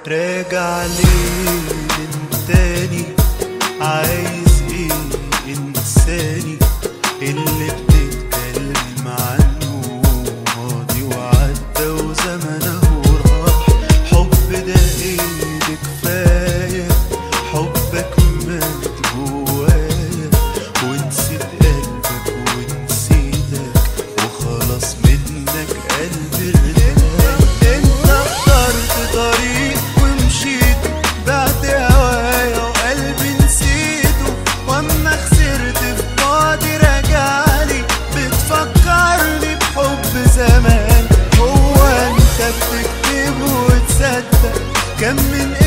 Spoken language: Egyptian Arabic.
راجع ليه من تاني عايز ايه انساني اللي بتتكلم عنه ماضي وعدى وزمنه راح حب ده ايه ده كفايه حبك مات جوايا ونسيت قلبك ونسيتك وخلاص منك قلبي ارتاح انت اخترت طريق ومشيت بعد هوايا وقلبي نسيته واما خسرت في بعدي رجعلي بتفكرني بحب زمان هو انت بتكتب وتصدق كم من